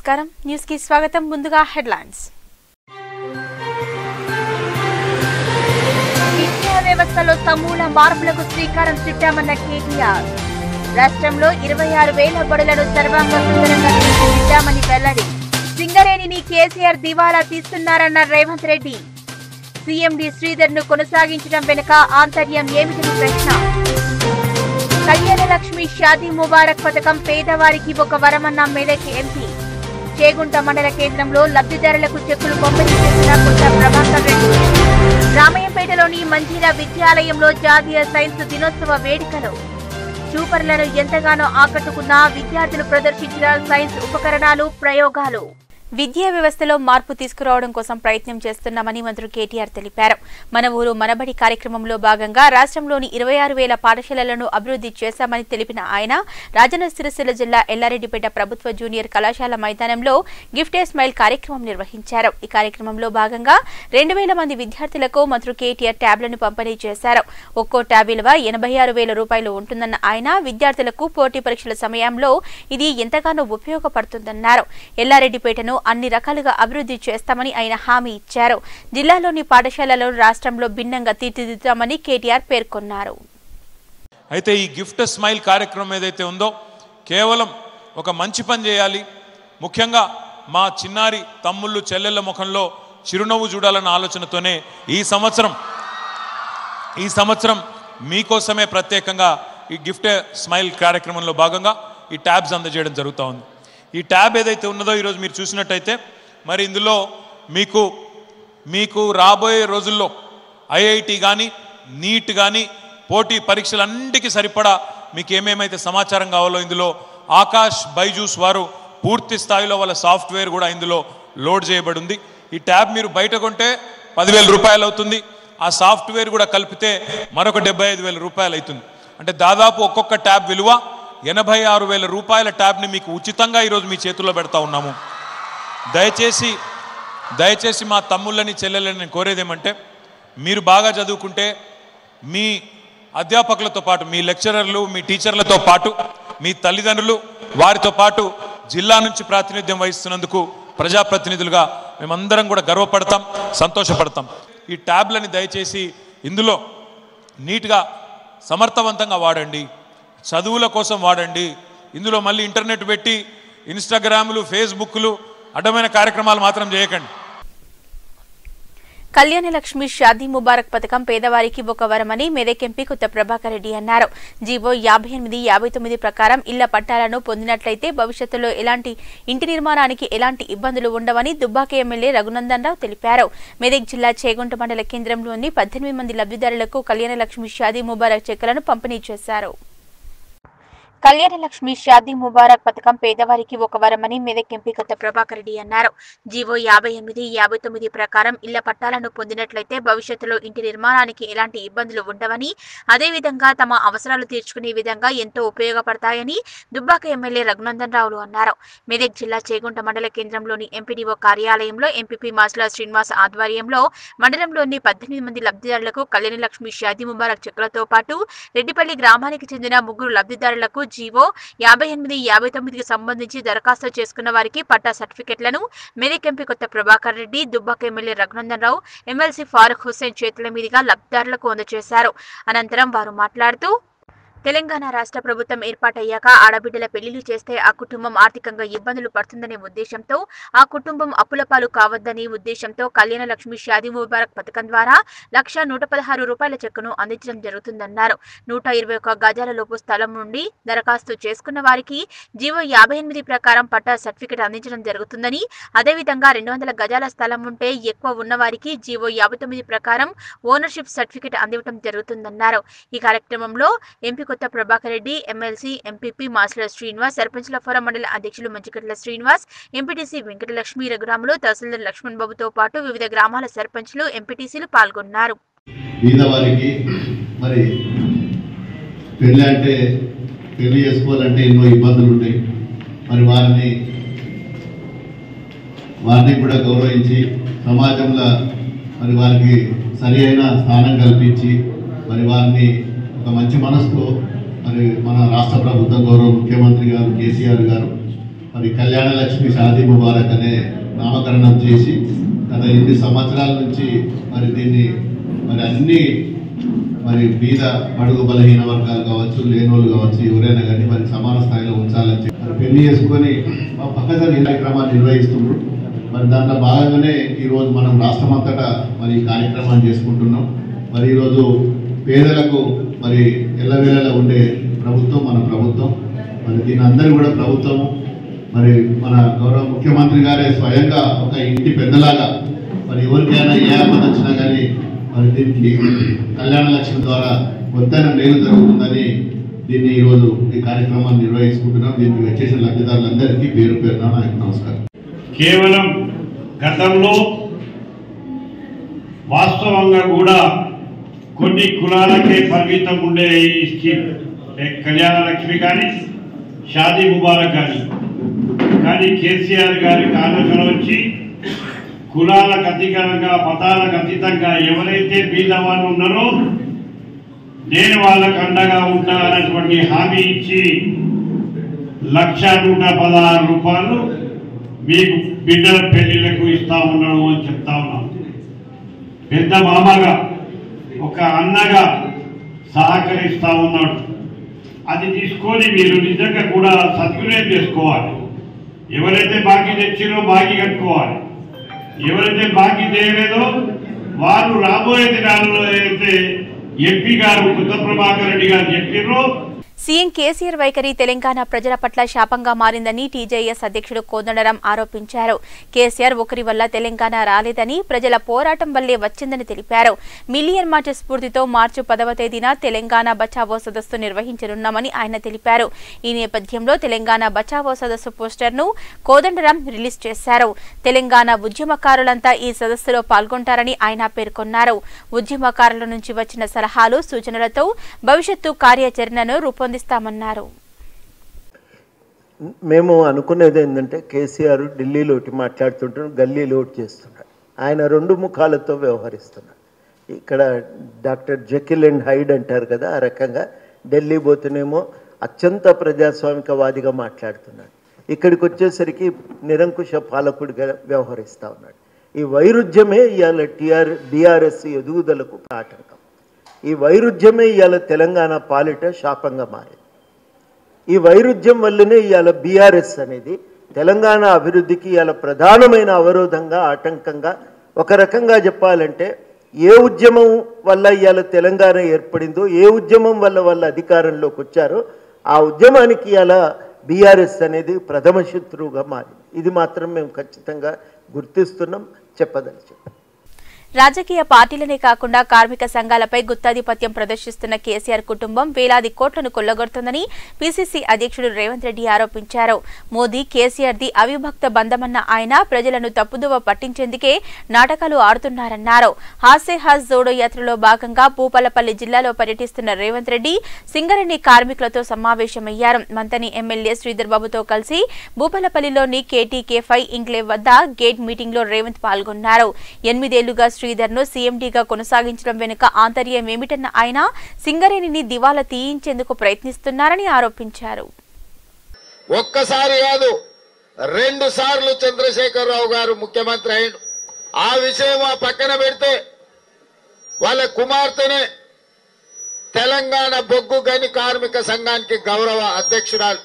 నమస్కారం న్యూస్ కి స్వాగతం ముందుగా హెడ్లైన్స్ విద్యా వ్యవస్థలో సమూల మార్పులకు శ్రీకారం చుట్టామన్న కేటీఆర్ రాష్ట్రంలో ఇరవై ఆరు వేల బడులను సర్వాంగ సుందరంగా తీర్చిదిద్దామని వెల్లడి సింగరేణిని కేసీఆర్ దివాలా తీస్తున్నారన్న రేవంత్ రెడ్డి సీఎండి శ్రీధర్ ను కొనసాగించడం వెనుక ఆంతర్యం ఏమిటని ప్రశ్న కళ్యాణ లక్ష్మి షాదీ ముబారక్ పథకం పేదవారికి ఒక వరమన్న మెదక్ ఎంపీ చేగుంట మండల కేంద్రంలో లబ్ధిదారులకు చెక్కులు పంపిణీ చేసిన కొత్త ప్రభాకర్ రెడ్డి రామయ్యంపేటలోని మంజీరా విద్యాలయంలో జాతీయ సైన్స్ దినోత్సవ వేడుకలు చూపర్లను ఎంతగానో ఆకట్టుకున్న విద్యార్థులు ప్రదర్శించిన సైన్స్ ఉపకరణాలు ప్రయోగాలు విద్యా వ్యవస్థలో మార్పు తీసుకురావడం కోసం ప్రయత్నం చేస్తున్నామని మంత్రి కేటీఆర్ తెలిపారు మన ఊరు మనబడి కార్యక్రమంలో భాగంగా రాష్ట్రంలోని ఇరవై ఆరు వేల పాఠశాలలను అభివృద్ధి చేశామని తెలిపిన ఆయన రాజన్న సిరిసిల్ల జిల్లా ఎల్లారెడ్డిపేట ప్రభుత్వ జూనియర్ కళాశాల మైదానంలో గిఫ్ట్ ఏ స్మైల్ కార్యక్రమం నిర్వహించారు ఈ కార్యక్రమంలో భాగంగా రెండు వేల మంది విద్యార్థులకు మంత్రి కేటీఆర్ ట్యాబ్లను పంపిణీ చేశారు ఒక్కో ట్యాబ్ విలువ ఎనభై ఆరు వేల రూపాయలు ఉంటుందన్న ఆయన విద్యార్థులకు పోటీ పరీక్షల సమయంలో ఇది ఎంతగానో ఉపయోగపడుతుందన్నారు ఎల్లారెడ్డిపేటను అన్ని రకాలుగా అభివృద్ధి చేస్తామని ఆయన హామీ ఇచ్చారు జిల్లాలోని పాఠశాలలో రాష్ట్రంలో భిన్నంగా తీర్చిదిద్దామని కేటీఆర్ పేర్కొన్నారు అయితే ఈ గిఫ్ట్ స్మైల్ కార్యక్రమం ఏదైతే ఉందో కేవలం ఒక మంచి పని చేయాలి ముఖ్యంగా మా చిన్నారి తమ్ముళ్ళు చెల్లెళ్ళ ముఖంలో చిరునవ్వు చూడాలన్న ఆలోచనతోనే ఈ సంవత్సరం ఈ సంవత్సరం మీకోసమే ప్రత్యేకంగా ఈ గిఫ్ట్ స్మైల్ కార్యక్రమంలో భాగంగా ఈ ట్యాబ్స్ అందజేయడం జరుగుతూ ఉంది ఈ ట్యాబ్ ఏదైతే ఉన్నదో ఈరోజు మీరు చూసినట్టయితే మరి ఇందులో మీకు మీకు రాబోయే రోజుల్లో ఐఐటి కానీ నీట్ కానీ పోటీ పరీక్షలన్నిటికీ సరిపడా మీకు ఏమేమైతే సమాచారం కావాలో ఇందులో ఆకాష్ బైజూస్ వారు పూర్తి స్థాయిలో వాళ్ళ సాఫ్ట్వేర్ కూడా ఇందులో లోడ్ చేయబడి ఉంది ఈ ట్యాబ్ మీరు బయట కొంటే పదివేల రూపాయలు అవుతుంది ఆ సాఫ్ట్వేర్ కూడా కలిపితే మరొక డెబ్బై ఐదు వేల రూపాయలు అవుతుంది అంటే దాదాపు ఒక్కొక్క ట్యాబ్ విలువ ఎనభై ఆరు వేల రూపాయల ట్యాబ్ని మీకు ఉచితంగా ఈరోజు మీ చేతుల్లో పెడతా ఉన్నాము దయచేసి దయచేసి మా తమ్ముళ్ళని చెల్లెళ్ళని నేను కోరేది ఏమంటే మీరు బాగా చదువుకుంటే మీ అధ్యాపకులతో పాటు మీ లెక్చరర్లు మీ టీచర్లతో పాటు మీ తల్లిదండ్రులు వారితో పాటు జిల్లా నుంచి ప్రాతినిధ్యం వహిస్తున్నందుకు ప్రజాప్రతినిధులుగా మేమందరం కూడా గర్వపడతాం సంతోషపడతాం ఈ ట్యాబ్లని దయచేసి ఇందులో నీట్గా సమర్థవంతంగా వాడండి చదువుల కోసం వాడండి ఇందులో మళ్ళీ ఇంటర్నెట్ పెట్టి ఇన్స్టాగ్రాములు ఫేస్బుక్లు అడ్డమైన కార్యక్రమాలు మాత్రం చేయకండి కళ్యాణ లక్ష్మి షాదీ ముబారక్ పథకం పేదవారికి ఒక వరమని మెదక్ ఎంపీ కొత్త ప్రభాకర్ రెడ్డి అన్నారు జీవో యాభై ఎనిమిది యాభై తొమ్మిది ప్రకారం ఇళ్ల పట్టాలను పొందినట్లయితే భవిష్యత్తులో ఎలాంటి ఇంటి నిర్మాణానికి ఎలాంటి ఇబ్బందులు ఉండవని దుబ్బాక ఎమ్మెల్యే రఘునందన్ రావు తెలిపారు మెదక్ జిల్లా చేగుంట మండల కేంద్రంలోని పద్దెనిమిది మంది లబ్ధిదారులకు కళ్యాణ లక్ష్మి షాదీ ముబారక్ చెక్కులను పంపిణీ చేశారు కళ్యాణ లక్ష్మి షాదీ ముబారక్ పథకం పేదవారికి ఒక వరమని మెదక్ ఎంపీ కొత్త ప్రభాకర్ రెడ్డి అన్నారు జీవో యాభై ఎనిమిది యాభై తొమ్మిది ప్రకారం ఇళ్ల పట్టాలను పొందినట్లయితే భవిష్యత్తులో ఇంటి నిర్మాణానికి ఎలాంటి ఇబ్బందులు ఉండవని అదేవిధంగా తమ అవసరాలు తీర్చుకునే విధంగా ఎంతో ఉపయోగపడతాయని దుబ్బాక ఎమ్మెల్యే రఘునందన్ రావులు అన్నారు మెదక్ జిల్లా చేగుంట మండల కేంద్రంలోని ఎంపీడీఓ కార్యాలయంలో ఎంపీపీ మాసుల శ్రీనివాస్ ఆధ్వర్యంలో మండలంలోని పద్దెనిమిది మంది లబ్ధిదారులకు కళ్యాణ లక్ష్మి షాదీ ముబారక్ చెక్కులతో పాటు రెడ్డిపల్లి గ్రామానికి చెందిన ముగ్గురు లబ్ధిదారులకు జీవో యాభై ఎనిమిది యాభై తొమ్మిదికి సంబంధించి దరఖాస్తు చేసుకున్న వారికి పట్టా సర్టిఫికెట్లను Medak MP Kotha Prabhakar Reddy Dubbaka MLA Raghunandan Rao MLC Farooq Hussain చేతుల మీదుగా లబ్ధిదారులకు అందజేశారు అనంతరం వారు మాట్లాడుతూ తెలంగాణ రాష్ట్ర ప్రభుత్వం ఏర్పాటయ్యాక ఆడబిడ్డల పెళ్లిళ్లు చేస్తే ఆ కుటుంబం ఆర్థికంగా ఇబ్బందులు పడుతుందనే ఉద్దేశంతో ఆ కుటుంబం అప్పుల పాలు కావద్దని ఉద్దేశంతో కళ్యాణ లక్ష్మి షాదీ ముబారక్ పథకం ద్వారా లక్ష నూట పదహారు రూపాయల చెక్కును అందించడం జరుగుతుందన్నారు నూట ఇరవై ఒక్క గజాల లోపు స్థలం నుండి దరఖాస్తు చేసుకున్న వారికి జీవో యాభై ఎనిమిది ప్రకారం పట్టా సర్టిఫికెట్ అందించడం జరుగుతుందని అదేవిధంగా రెండు వందల గజాల స్థలం ఉంటే ఎక్కువ ఉన్న వారికి జీవో యాభై తొమ్మిది ప్రకారం ఓనర్షిప్ సర్టిఫికెట్ అందివ్వడం జరుగుతుందన్నారు ఈ కార్యక్రమంలో MP Kotha Prabhakar Reddy MLC MPP Masula Srinivas సర్పంచ్ల ఫోరం మండల అధ్యక్షులు మంచికట్ల శ్రీనివాస్ ఎంపీటీసీ వెంకటలక్ష్మి రఘురాములు తహసీల్దార్ లక్ష్మణ్ బాబుతో పాటు వివిధ గ్రామాల సర్పంచ్లు ఎంపీటీసీలు పాల్గొన్నారు పేదవారికి మరి పెళ్ళి అంటే పెళ్లి చేసుకోవాలంటే ఎన్నో ఇబ్బందులు ఉంటాయి మరి వారిని వారిని కూడా గౌరవించి సమాజంలో మరి వారికి సరి అయిన స్థానం కల్పించి మరి వారిని ఒక మంచి మనసుతో మరి మన రాష్ట్ర ప్రభుత్వం గౌరవ ముఖ్యమంత్రి గారు కేసీఆర్ గారు మరి కళ్యాణ లక్ష్మి షాదీ ముబారక్ అనే నామకరణం చేసి గత ఎనిమిది సంవత్సరాల నుంచి మరి దీన్ని మరి అన్ని మరి బీద బడుగు బలహీన వర్గాలు కావచ్చు లేనోళ్ళు కావచ్చు ఎవరైనా కానీ మరి సమాన స్థాయిలో ఉంచాలని చెప్పి మరి పెళ్లి చేసుకొని మా పక్కసారి ఈ కార్యక్రమాన్ని నిర్వహిస్తున్నారు మరి దాంట్లో భాగంగానే ఈరోజు మనం రాష్ట్రమంతటా మరి ఈ కార్యక్రమాన్ని చేసుకుంటున్నాం మరి ఈరోజు పేదలకు మరి ఎల్లవేళలా ఉండే ప్రభుత్వం మన ప్రభుత్వం మరి దీని అందరూ కూడా ప్రభుత్వము మరి మన గౌరవ ముఖ్యమంత్రి గారే స్వయంగా ఒక ఇంటి పెద్దలాగా మరి ఎవరికైనా ఏ ఆపద వచ్చినా కానీ మరి దీనికి కళ్యాణ లక్ష్మి ద్వారా వద్దన మేలు జరుగుతుందని దీన్ని ఈరోజు ఈ కార్యక్రమాన్ని నిర్వహించుకుంటున్నాం దీనికి వచ్చేసిన లబ్ధిదారులందరికీ పేరు పేరున నా యొక్క నమస్కారం కేవలం గతంలో వాస్తవంగా కూడా కొన్ని కులాలకే పరిమితం ఉండే ఈ స్కీమ్ ఏ కళ్యాణ లక్ష్మి కానీ షాదీ ముబారక్ కానీ కానీ కేసీఆర్ గారికి ఆలోచన వచ్చి కులాలకు అతీతంగా మతాలకు అతీతంగా ఎవరైతే బీద వాళ్ళు ఉన్నారో నేను వాళ్ళకు అండగా ఉంటా అన్నటువంటి హామీ ఇచ్చి లక్ష నూట పదహారు రూపాయలు మీకు బిడ్డల పెళ్లిళ్లకు ఇస్తా ఉన్నాను అని చెప్తా ఉన్నాను పెద్ద మామగా ఒక అన్నగా సహకరిస్తా ఉన్నాడు అది తీసుకొని మీరు నిజంగా కూడా సద్వినియోగం చేసుకోవాలి ఎవరైతే బాకీ తెచ్చిరో బాకీ కట్టుకోవాలి ఎవరైతే బాకీ చేయలేదో వారు రాబోయే దినాలలో అయితే ఎంపీ గారు కొత్త ప్రభాకర్ రెడ్డి గారు చెప్పిర్రో సీఎం కేసీఆర్ వైఖరి తెలంగాణ ప్రజల పట్ల శాపంగా మారిందని టీజేఎస్ అధ్యక్షుడు కోదండరాం ఆరోపించారు కేసీఆర్ ఒకరి వల్ల తెలంగాణ రాలేదని ప్రజల పోరాటం వల్లే వచ్చిందని తెలిపారు మిలియన్ మార్చ్ స్ఫూర్తితో మార్చి పదవ తేదీన తెలంగాణ బచావో సదస్సు నిర్వహించనున్నామని ఆయన తెలిపారు ఈ నేపథ్యంలో తెలంగాణ బచావో సదస్సు పోస్టర్ను కోదండరాం రిలీజ్ చేశారు తెలంగాణ ఉద్యమకారులంతా ఈ సదస్సులో పాల్గొంటారని ఆయన పేర్కొన్నారు ఉద్యమకారుల నుంచి వచ్చిన సలహాలు సూచనలతో భవిష్యత్తు కార్యాచరణను రూపొందిస్తామన్నారు మేము అనుకునేది ఏంటంటే కేసీఆర్ ఢిల్లీలో ఒకటి మాట్లాడుతుంటాడు గల్లీలో ఒకటి చేస్తున్నాడు ఆయన రెండు ముఖాలతో వ్యవహరిస్తున్నాడు ఇక్కడ డాక్టర్ జకిల్ అండ్ హైడ్ అంటారు కదా ఆ రకంగా ఢిల్లీ పోతేనేమో అత్యంత ప్రజాస్వామికవాదిగా మాట్లాడుతున్నాడు ఇక్కడికి వచ్చేసరికి నిరంకుశ పాలకుడిగా వ్యవహరిస్తూ ఉన్నాడు ఈ వైరుధ్యమే ఇవాళ టీఆర్ బీఆర్ఎస్ ఎదుగుదలకు ఆటంకం ఈ వైరుధ్యమే ఇవాళ తెలంగాణ పాలిట శాపంగా మారింది ఈ వైరుధ్యం వల్లనే ఇవాళ బీఆర్ఎస్ అనేది తెలంగాణ అభివృద్ధికి ఇవాళ ప్రధానమైన అవరోధంగా ఆటంకంగా ఒక రకంగా చెప్పాలంటే ఏ ఉద్యమం వల్ల ఇవాళ తెలంగాణ ఏర్పడిందో ఏ ఉద్యమం వల్ల వాళ్ళ అధికారంలోకి వచ్చారో ఆ ఉద్యమానికి ఇవాళ బీఆర్ఎస్ అనేది ప్రథమ శత్రువుగా మారింది ఇది మాత్రం మేము ఖచ్చితంగా గుర్తిస్తున్నాం చెప్పదలిచాం రాజకీయ పార్టీలనే కాకుండా కార్మిక సంఘాలపై గుత్తాధిపత్యం ప్రదర్శిస్తున్న కేసీఆర్ కుటుంబం వేలాది కోట్లను కొల్లగొడుతుందని పీసీసీ అధ్యక్షుడు రేవంత్ రెడ్డి ఆరోపించారు మోదీ కేసీఆర్ది అవిభక్త బంధమన్న ఆయన ప్రజలను తప్పుదోవ పట్టించేందుకే నాటకాలు ఆడుతున్నారన్నారు హాసే హాస్ జోడో యాత్రలో భాగంగా భూపాలపల్లి జిల్లాలో పర్యటిస్తున్న రేవంత్ రెడ్డి సింగరేణి కార్మికులతో సమావేశమయ్యారు మంతని ఎమ్మెల్యే శ్రీధర్ బాబుతో కలిసి భూపాలపల్లిలోని కేటీకే ఫైవ్ ఇంక్లేవ్ వద్ద గేట్ మీటింగ్ లో రేవంత్ పాల్గొన్నారు ఎనిమిదేళ్లుగా శ్రీధర్ ను సీఎండీగా కొనసాగించడం వెనుక ఆంతర్యం ఏమిటన్న ఆయన సింగరేణిని దివాలా తీయించేందుకు ప్రయత్నిస్తున్నారని ఆరోపించారు ఒక్కసారి కాదు రెండు సార్లు చంద్రశేఖరరావు గారు ముఖ్యమంత్రి అయ్యాడు ఆ విషయం ఆ పక్కన పెడితే వాళ్ళ కుమార్తెనే తెలంగాణ బొగ్గు గని కార్మిక సంఘానికి గౌరవ అధ్యక్షురాలు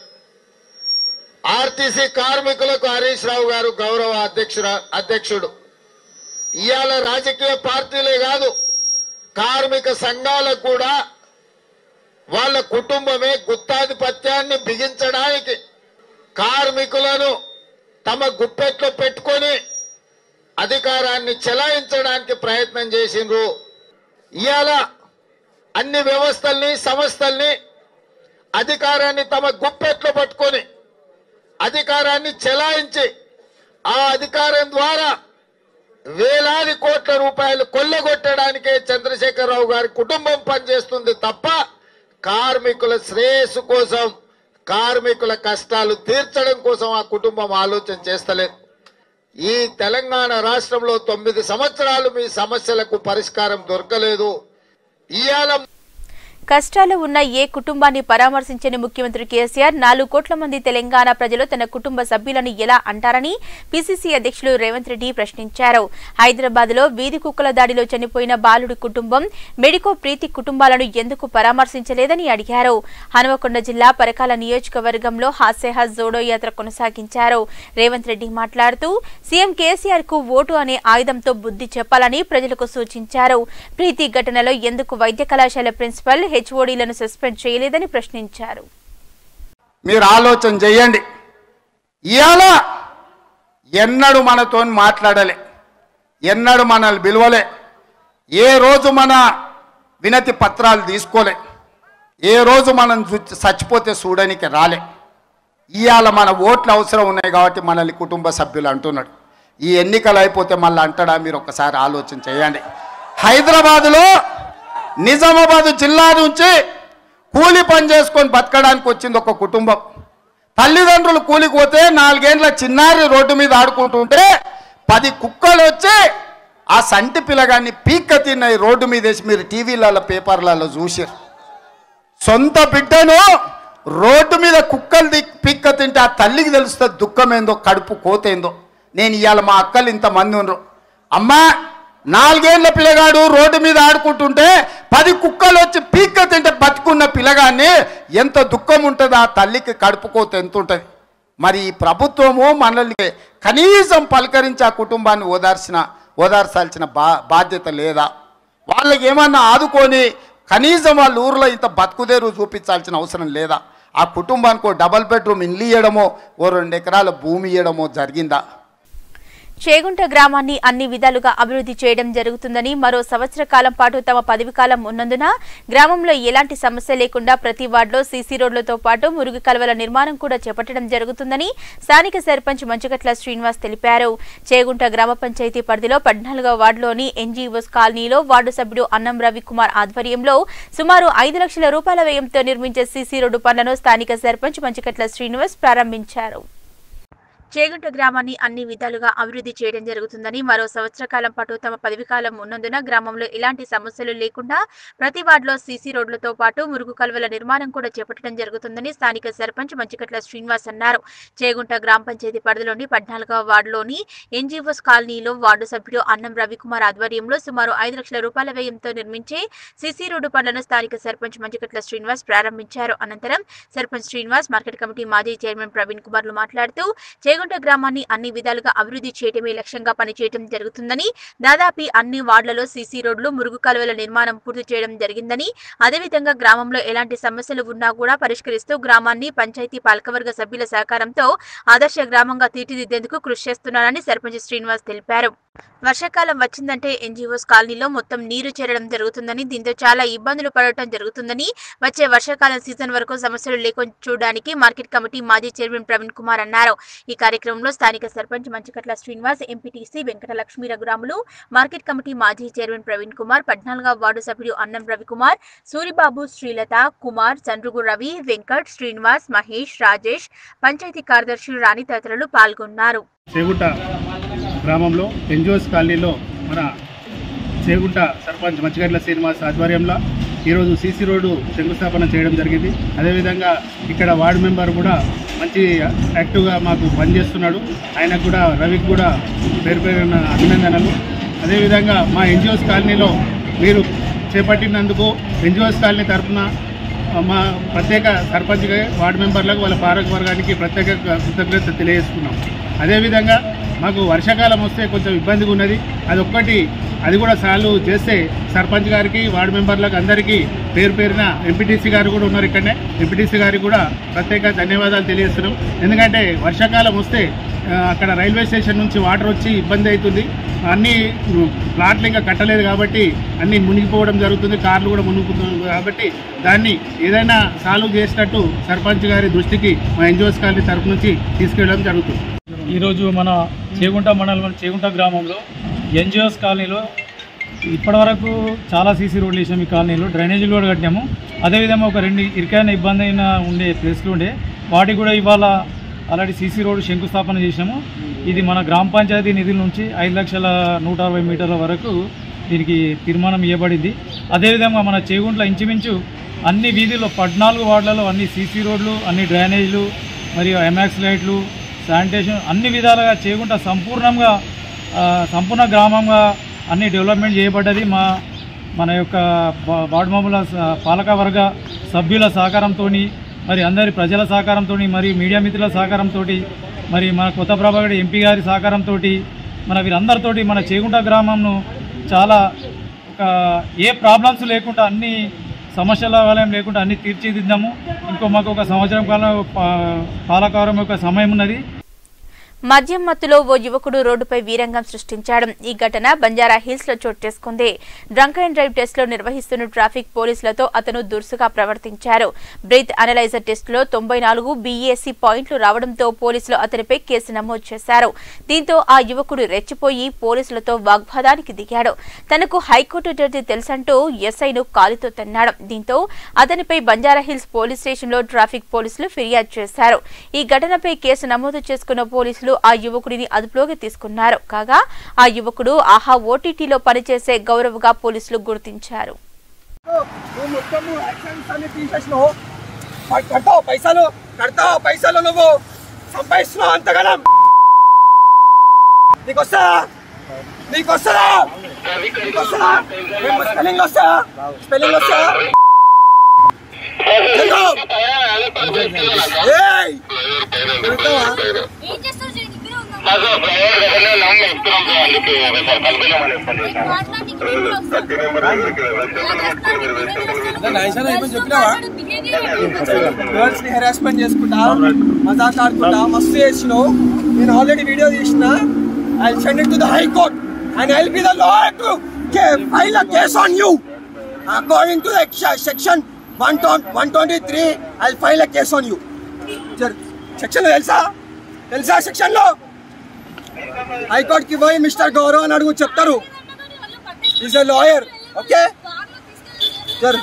ఆర్టీసీ కార్మికులకు హరీష్ రావు గారు గౌరవ అధ్యక్షురా అధ్యక్షుడు ఇవాళ రాజకీయ పార్టీలే కాదు కార్మిక సంఘాలకు కూడా వాళ్ళ కుటుంబమే గుత్తాధిపత్యాన్ని బిగించడానికి కార్మికులను తమ గుప్పెట్లో పెట్టుకొని అధికారాన్ని చెలాయించడానికి ప్రయత్నం చేసిండ్రు ఇవాళ అన్ని వ్యవస్థల్ని సంస్థల్ని అధికారాన్ని తమ గుప్పెట్లో పట్టుకొని అధికారాన్ని చెలాయించి ఆ అధికారం ద్వారా వేలాది కోట్ల రూపాయలు కొల్లగొట్టడానికే చంద్రశేఖరరావు గారి కుటుంబం పనిచేస్తుంది తప్ప కార్మికుల శ్రేయస్సు కోసం కార్మికుల కష్టాలు తీర్చడం కోసం ఆ కుటుంబం ఆలోచన చేస్తలేదు ఈ తెలంగాణ రాష్ట్రంలో తొమ్మిది సంవత్సరాలు మీ సమస్యలకు పరిష్కారం దొరకలేదు ఇవాళ కష్టాలు ఉన్న ఏ కుటుంబాన్ని పరామర్శించని ముఖ్యమంత్రి కేసీఆర్ నాలుగు కోట్ల మంది తెలంగాణ ప్రజలు తన కుటుంబ సభ్యులను ఎలా అంటారని పిసిసి అధ్యక్షులు రేవంత్ రెడ్డి ప్రశ్నించారు హైదరాబాద్ లో వీధి కుక్కల దాడిలో చనిపోయిన బాలుడి కుటుంబం మెడికో ప్రీతి కుటుంబాలను ఎందుకు పరామర్శించలేదని అడిగారు హనుమకొండ జిల్లా పరకాల నియోజకవర్గంలో హాస్యహాస్ జోడో యాత్ర కొనసాగించారు రేవంత్ రెడ్డి మాట్లాడుతూ సీఎం కేసీఆర్ కు ఓటు అనే ఆయుధంతో బుద్ధి చెప్పాలని ప్రజలకు సూచించారు ప్రీతి ఘటనలో ఎందుకు వైద్య కళాశాల ప్రిన్సిపల్ హెచ్ఓడీలను సస్పెండ్ చేయలేదని ప్రశ్నించారు మీరు ఆలోచన చేయండి ఇవాళ ఎన్నడు మనతో మాట్లాడలే ఎన్నడు మనల్ని పిలవలే ఏ రోజు మన వినతి పత్రాలు తీసుకోలే ఏ రోజు మనం చు- చచ్చిపోతే చూడడానికి రాలే ఇవాళ మన ఓట్లు అవసరం ఉన్నాయి కాబట్టి మనల్ని కుటుంబ సభ్యులు అంటున్నాడు ఈ ఎన్నికలు అయిపోతే మళ్ళీ అంటాడా మీరు ఒకసారి ఆలోచన చేయండి హైదరాబాదులో నిజామాబాద్ జిల్లా నుంచి కూలి పని చేసుకొని బతకడానికి వచ్చింది ఒక కుటుంబం తల్లిదండ్రులు కూలికి పోతే నాలుగేండ్ల చిన్నారి రోడ్డు మీద ఆడుకుంటుంటే పది కుక్కలు వచ్చి ఆ సంటి పిల్లగాన్ని పీక్క తిన్నాయి రోడ్డు మీద వేసి మీరు టీవీలలో పేపర్లలో చూసారు సొంత బిడ్డను రోడ్డు మీద కుక్కలు ది పిక్క తింటే ఆ తల్లికి తెలుస్తుంది దుఃఖం ఏందో కడుపు కోతేందో నేను ఇవాళ మా అక్కలు ఇంతమంది ఉన్నారు అమ్మా నాలుగేళ్ల పిల్లగాడు రోడ్డు మీద ఆడుకుంటుంటే పది కుక్కలు వచ్చి పీక్క తింటే బతుకున్న పిల్లగాన్ని ఎంత దుఃఖం ఉంటుంది ఆ తల్లికి కడుపు కోత ఎంత ఉంటుంది మరి ఈ ప్రభుత్వము మనల్ని కనీసం పలకరించి ఆ కుటుంబాన్ని ఓదార్చిన ఓదార్చాల్సిన బా బాధ్యత లేదా వాళ్ళకి ఏమన్నా ఆదుకొని కనీసం వాళ్ళ ఊర్లో ఇంత బతుకుదేరు చూపించాల్సిన అవసరం లేదా ఆ కుటుంబానికి ఓ డబల్ బెడ్రూమ్ ఇల్లు ఇవ్వడమో ఓ రెండు ఎకరాల భూమి ఇవ్వడమో జరిగిందా చేగుంట గ్రామాన్ని అన్ని విధాలుగా అభివృద్ధి చేయడం జరుగుతుందని మరో సంవత్సర కాలం పాటు తమ పదవి కాలం ఉన్నందున గ్రామంలో ఎలాంటి సమస్య లేకుండా ప్రతి వార్డులో సీసీ రోడ్లతో పాటు మురుగు కలవల నిర్మాణం కూడా చేపట్టడం జరుగుతుందని స్థానిక సర్పంచ్ మంచుగట్ల శ్రీనివాస్ తెలిపారు చేగుంట గ్రామ పంచాయతీ పరిధిలో పద్నాలుగవ వార్డులోని ఎన్జీఓస్ కాలనీలో వార్డు సభ్యుడు అన్నం రవికుమార్ ఆధ్వర్యంలో సుమారు ఐదు లక్షల రూపాయల వ్యయంతో నిర్మించే సీసీ రోడ్డు పనులను స్థానిక సర్పంచ్ మంచుగట్ల శ్రీనివాస్ ప్రారంభించారు చేగుంట గ్రామాన్ని అన్ని విధాలుగా అభివృద్ధి చేయడం జరుగుతుందని మరో సంవత్సర కాలం పాటు తమ పదవి కాలం ఉన్నందున గ్రామంలో ఎలాంటి సమస్యలు లేకుండా ప్రతి వార్డులో సీసీ రోడ్లతో పాటు మురుగు కలువల నిర్మాణం కూడా చేపట్టడం జరుగుతుందని స్థానిక సర్పంచ్ మంచికట్ల శ్రీనివాస్ అన్నారు చేగుంట గ్రామ పంచాయతీ పరిధిలోని పద్నాలుగవ వార్డులోని ఎన్జీఓస్ కాలనీలో వార్డు సభ్యుడు అన్నం రవికుమార్ ఆధ్వర్యంలో సుమారు ఐదు లక్షల రూపాయల వ్యయంతో నిర్మించే సీసీ రోడ్డు పనులను స్థానిక సర్పంచ్ మంచికట్ల శ్రీనివాస్ ప్రారంభించారు అనంతరం సర్పంచ్ శ్రీనివాస్ మార్కెట్ కమిటీ మాజీ చైర్మన్ ప్రవీణ్ కుమార్లు మాట్లాడుతూ చేగుంట గ్రామాన్ని అన్ని విధాలుగా అభివృద్ధి చేయడమే లక్ష్యంగా పనిచేయడం జరుగుతుందని దాదాపు అన్ని వార్డులలో సీసీ రోడ్లు మురుగు కాలువల నిర్మాణం పూర్తి చేయడం జరిగిందని అదేవిధంగా గ్రామంలో ఎలాంటి సమస్యలు ఉన్నా కూడా పరిష్కరిస్తూ గ్రామాన్ని పంచాయతీ పాలకవర్గ సభ్యుల సహకారంతో ఆదర్శ గ్రామంగా తీర్చిదిద్దేందుకు కృషి చేస్తున్నారని సర్పంచ్ శ్రీనివాస్ తెలిపారు వర్షాకాలం వచ్చిందంటే ఎన్జీఓస్ కాలనీలో మొత్తం నీరు చేరడం జరుగుతుందని దీంతో చాలా ఇబ్బందులు పడటం జరుగుతుందని వచ్చే వర్షాకాలం సీజన్ వరకు సమస్యలు లేకుండా చూడడానికి మార్కెట్ కమిటీ మాజీ చైర్మన్ ప్రవీణ్ కుమార్ అన్నారు ఈ కార్యక్రమంలో స్థానిక sarpanch Manchikatla Srinivas MPTC Venkata Lakshmi Raghuramulu market committee మాజీ చైర్మన్ ప్రవీణ్ కుమార్ పద్నాలుగవ వార్డు సభ్యుడు అన్నం రవికుమార్ సూరిబాబు శ్రీలత కుమార్ చంద్రుగు రవి వెంకట్ శ్రీనివాస్ మహేష్ రాజేష్ పంచాయతీ కార్యదర్శి రాణి తదితరులు పాల్గొన్నారు చేగుంట గ్రామంలో ఎన్జిఓస్ కాలనీలో మన చేగుంట సర్పంచ్ మంచిగడ్ల శ్రీనివాస్ ఆధ్వర్యంలో ఈరోజు సీసీ రోడ్డు శంకుస్థాపన చేయడం జరిగింది అదేవిధంగా ఇక్కడ వార్డు మెంబర్ కూడా మంచి యాక్టివ్గా మాకు పనిచేస్తున్నాడు ఆయనకు కూడా రవికి కూడా పేరు పేరున అభినందనలు అదేవిధంగా మా ఎన్జిఓస్ కాలనీలో మీరు చేపట్టినందుకు ఎన్జిఓస్ కాలనీ తరఫున మా ప్రత్యేక సర్పంచ్గా వార్డు మెంబర్లకు వాళ్ళ పాలక వర్గానికి ప్రత్యేక కృతజ్ఞత తెలియజేసుకున్నాం అదేవిధంగా మాకు వర్షాకాలం వస్తే కొంచెం ఇబ్బందిగా ఉన్నది అది ఒక్కటి అది కూడా సాల్వ్ చేస్తే సర్పంచ్ గారికి వార్డు మెంబర్లకు అందరికీ పేరు పేరున ఎంపీటీసీ గారు కూడా ఉన్నారు ఇక్కడనే ఎంపీటీసీ గారికి కూడా ప్రత్యేక ధన్యవాదాలు తెలియజేస్తున్నాం ఎందుకంటే వర్షాకాలం వస్తే ఆ, అక్కడ రైల్వే స్టేషన్ నుంచి వాటర్ వచ్చి ఇబ్బంది అవుతుంది అన్ని ఉమ్, ప్లాట్లు ఇంకా కట్టలేదు కాబట్టి అన్ని మునిగిపోవడం జరుగుతుంది కార్లు కూడా మునిగిపోతుంది కాబట్టి దాన్ని ఏదైనా సాల్వ్ చేసినట్టు సర్పంచ్ గారి దృష్టికి మా ఎన్జిఓస్ కాలనీ తరపు నుంచి తీసుకెళ్ళడం జరుగుతుంది ఈరోజు మన చేగుంట మండలం చేగుంట గ్రామంలో ఎన్జిఓస్ కాలనీలో ఇప్పటివరకు చాలా సీసీ రోడ్లు వేసాము ఈ కాలనీలో డ్రైనేజీలు కూడా కట్టాము అదేవిధంగా ఒక రెండు ఇరికైన ఇబ్బంది అయిన ఉండే ప్లేస్లు ఉండే వాటికి కూడా ఇవాళ అలాంటి సీసీ రోడ్డు శంకుస్థాపన చేసాము ఇది మన గ్రామ పంచాయతీ నిధుల నుంచి ఐదు లక్షల నూట అరవై మీటర్ల వరకు దీనికి తీర్మానం ఇవ్వబడింది అదేవిధంగా మన చేగుంట్ల ఇంచుమించు అన్ని వీధుల్లో పద్నాలుగు వార్డులలో అన్ని సీసీ రోడ్లు అన్ని డ్రైనేజీలు మరియు ఎంఎక్స్ లైట్లు శానిటేషన్ అన్ని విధాలుగా చేయకుండా సంపూర్ణంగా ఆ, సంపూర్ణ గ్రామంగా అన్ని డెవలప్మెంట్ చేయబడ్డది మా మన యొక్క వా- వార్డు మెంబర్ల స- పాలక వర్గ సభ్యుల సహకారంతో మరి అందరి ప్రజల సహకారంతో మరియు మీడియా మిత్రుల సహకారంతో మరి మన కొత్త ప్రభాకర్ ఎంపీ గారి సహకారంతో మన వీరందరితోటి మన చేగుంట గ్రామంను చాలా ఒక ఏ ప్రాబ్లమ్స్ లేకుండా అన్ని సమస్యల వలయం లేకుండా అన్ని తీర్చిదిద్దాము ఇంకో మాకు ఒక సంవత్సరం కాలం పా- పాలకవరం యొక్క సమయం ఉన్నది మద్యం మత్తులో ఓ యువకుడు రోడ్డుపై వీరంగం సృష్టించాడు ఈ ఘటన బంజారా హిల్స్ లో చోటు చేసుకుంది డ్రంక్ అండ్ డ్రైవ్ టెస్ట్ లో నిర్వహిస్తున్న ట్రాఫిక్ పోలీసులతో అతను దురుసుగా ప్రవర్తించారు బ్రీత్ అనలైజర్ టెస్ట్ లో తొంభై నాలుగు బీఏసీ పాయింట్లు రావడంతో పోలీసులు అతనిపై కేసు నమోదు చేశారు దీంతో ఆ యువకుడు రెచ్చిపోయి పోలీసులతో వాగ్వాదానికి దిగాడు తనకు హైకోర్టు జడ్జి తెలుసంటూ ఎస్ఐను కాలుతో తన్నాడు దీంతో అతనిపై బంజారా హిల్స్ పోలీస్ స్టేషన్లో ట్రాఫిక్ పోలీసులు ఫిర్యాదు చేశారు ఈ ఘటనపై కేసు నమోదు చేసుకున్న పోలీసులు ఆ యువకుడిని అదుపులోకి తీసుకున్నారు కాగా ఆ యువకుడు ఆహా ఓటీటీలో పనిచేసే గౌరవ్గా పోలీసులు గుర్తించారు నువ్వు మొత్తము యాక్షన్స్ అన్ని తీసేసినావు మరి కడతావు పైసలు కడతావు పైసలు నువ్వు సంపాదిస్తున్నావు అంతగానం నీకు వస్తా నీకు వస్తుందా నీకు వస్తుందా ఏం స్పెల్లింగ్ వస్తా స్పెల్లింగ్ వస్తా తెలుగు. ఏయ్! దొరుకుతావా? గర్ల్స్ ని హెరాస్మెంట్ చేసుకుంటా మజాక్ ఆడుకుంటా మస్తు చేసినావు నేను ఆల్రెడీ వీడియో తీసిన I send it to the high court and I be the lawyer to file a case on you according to section one one twenty three I file a case on you section తెలుసా తెలుసా section లో హైకోర్టుకి పోయి mister Gaurav అని అడుగు చెప్తారు is a lawyer okay జర్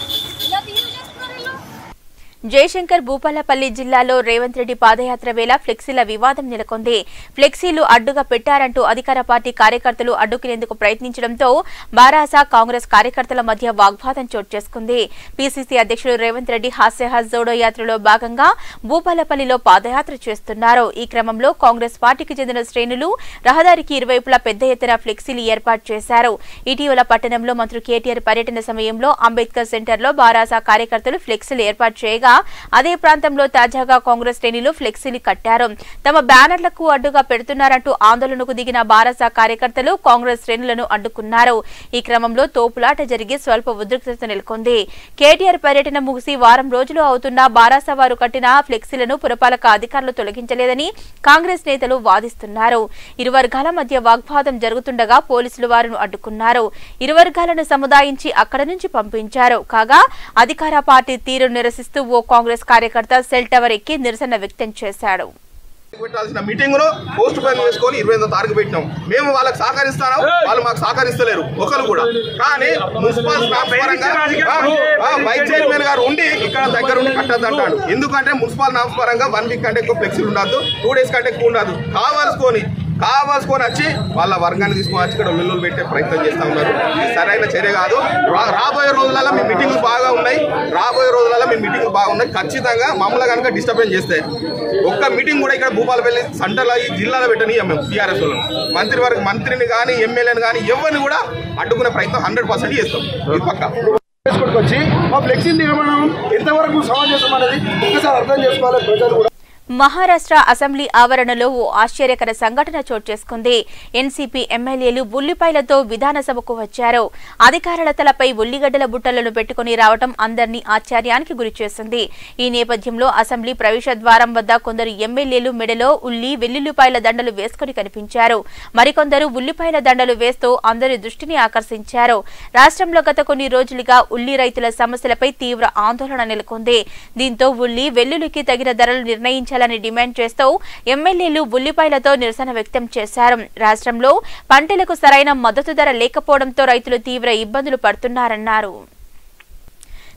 జయశంకర్ భూపాలపల్లి జిల్లాలో రేవంత్ రెడ్డి పాదయాత్ర వేళ ఫ్లెక్సీల వివాదం నెలకొంది ఫ్లెక్సీలు అడ్డుగా పెట్టారంటూ అధికార పార్టీ కార్యకర్తలు అడ్డుకునేందుకు ప్రయత్నించడంతో బారాసా కాంగ్రెస్ కార్యకర్తల మధ్య వాగ్వాదం చోటు చేసుకుంది పీసీసీ అధ్యక్షుడు రేవంత్ రెడ్డి హాస్యహాస్ జోడో యాత్రలో భాగంగా భూపాలపల్లిలో పాదయాత్ర చేస్తున్నారు ఈ క్రమంలో కాంగ్రెస్ పార్టీకి చెందిన శ్రేణులు రహదారికి ఇరువైపులా పెద్ద ఎత్తున ఫ్లెక్సీలు ఏర్పాటు చేశారు ఇటీవల పట్టణంలో మంత్రి కేటీఆర్ పర్యటన సమయంలో అంబేద్కర్ సెంటర్లో బారాసా కార్యకర్తలు ఫ్లెక్సీలు ఏర్పాటు చేయగా అదే ప్రాంతంలో తాజాగా కాంగ్రెస్ శ్రేణులు ఫ్లెక్సీలు కట్టారు తమ బ్యానర్లకు అడ్డుగా పెడుతున్నారంటూ ఆందోళనకు దిగిన బారాసా కార్యకర్తలు కాంగ్రెస్ శ్రేణులను అడ్డుకున్నారు ఈ క్రమంలో తోపులాట జరిగి స్వల్ప ఉద్రిక్తత నెలకొంది కేటీఆర్ పర్యటన ముగిసి వారం రోజులు అవుతున్నా బారాసా వారు కట్టిన ఫ్లెక్సీలను పురపాలక అధికారులు తొలగించలేదని కాంగ్రెస్ నేతలు వాదిస్తున్నారు ఇరు వర్గాల మధ్య వాగ్వాదం జరుగుతుండగా పోలీసులు వారిని అడ్డుకున్నారు ఇరు వర్గాలను సముదాయించి అక్కడ నుంచి పంపించారు కాగా అధికార పార్టీ తీరు నిరసిస్తూ ఓ కాంగ్రెస్ కార్యకర్త సెల్ టవర్ ఎక్కి నిరసన వ్యక్తం చేశాడు పెట్టాల్సిన మీటింగ్ ను పోస్ట్ పోన్ చేసుకొని ఇరవై ఎనిమిదో తారీఖు పెట్టినాం మేము వాళ్ళకి సహకరిస్తాను వాళ్ళు మాకు సహకరిస్తలేరు ఒకరు కూడా కానీ మున్సిపల్ స్టాఫ్ పరంగా ఆ, ఆ, వైస్ చైర్మన్ గారు ఉండి ఇక్కడ దగ్గర ఉండి కట్టద్దు అంటాడు ఎందుకంటే మున్సిపల్ నామ్స్ పరంగా వన్ వీక్ కంటే ఎక్కువ ఫ్లెక్సీలు ఉండదు టూ డేస్ కంటే ఎక్కువ ఉండదు కావాల్సుకొని కావాల్సుకొని వచ్చి వాళ్ళ వర్గాన్ని తీసుకొని వచ్చి ఇక్కడ మిల్లులు పెట్టే ప్రయత్నం చేస్తూ ఉన్నారు ఇది సరైన చర్య కాదు రా- రాబోయే రోజులలో మీ మీటింగ్లు బాగా ఉన్నాయి రాబోయే రోజులలో మీ మీటింగ్లు బాగున్నాయి ఖచ్చితంగా మమ్మల్ని కనుక డిస్టర్బెన్స్ చేస్తే ఒక్క మీటింగ్ కూడా ఇక్కడ భూపాలపల్లి సెంటర్లో ఈ జిల్లాలో పెట్టనియం మేము టీఆర్ఎస్ వాళ్ళని మంత్రి వర్గ మంత్రిని కానీ ఎమ్మెల్యేని కానీ ఎవరిని కూడా అడ్డుకునే ప్రయత్నం హండ్రెడ్ పర్సెంట్ చేస్తాం ఇది పక్క వచ్చి మా ఫ్లెక్సీ నిర్మాణం ఎంతవరకు సమాజం అనేది ఒక్కసారి అర్థం చేసుకోవాలి ప్రజలు కూడా మహారాష్ట్ర అసెంబ్లీ ఆవరణలో ఓ ఆశ్చర్యకర సంఘటన చోటు చేసుకుంది ఎన్సీపీ ఎమ్మెల్యేలు ఉల్లిపాయలతో విధానసభకు వచ్చారు అధికారుల తలపై ఉల్లిగడ్డల బుట్టలను పెట్టుకుని రావటం అందరినీ ఆశ్చర్యానికి గురిచేసింది ఈ నేపథ్యంలో అసెంబ్లీ ప్రవేశ ద్వారం వద్ద కొందరు ఎమ్మెల్యేలు మెడలో ఉల్లి వెల్లుల్లిపాయల దండలు వేసుకుని కనిపించారు మరికొందరు ఉల్లిపాయల దండలు వేస్తూ అందరి దృష్టిని ఆకర్షించారు రాష్ట్రంలో గత కొన్ని రోజులుగా ఉల్లి రైతుల సమస్యలపై తీవ్ర ఆందోళన నెలకొంది దీంతో ఉల్లి వెల్లుల్లికి తగిన ధరలు నిర్ణయించాలని డిమాండ్ చేస్తూ ఎమ్మెల్యేలు ఉల్లిపాయలతో నిరసన వ్యక్తం చేశారు రాష్ట్రంలో పంటలకు సరైన మద్దతు ధర లేకపోవడంతో రైతులు తీవ్ర ఇబ్బందులు పడుతున్నారన్నారు